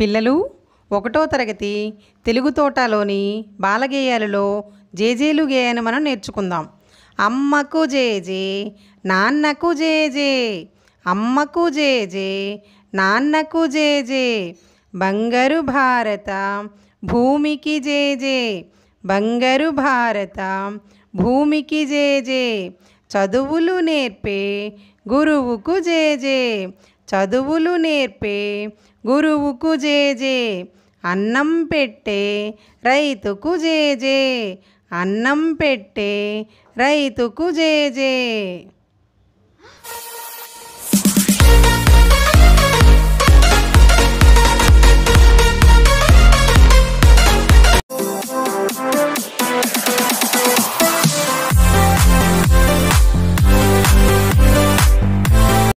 పిల్లలు ఒకటో తరగతి తెలుగు తోటలోని బాలగేయాలలో జేజేలు గేయాన్ని మనం నేర్చుకుందాం అమ్మకు జేజే నాన్నకు జేజే అమ్మకు జేజే నాన్నకు జేజే బంగారు భారత భూమికి జేజే బంగారు భారత భూమికి జేజే చదువులు నేర్పే గురువుకు జేజే చదువులు నేర్పే గురువుకు జేజే అన్నం పెట్టే రైతుకు జేజే అన్నం పెట్టే రైతుకు జేజే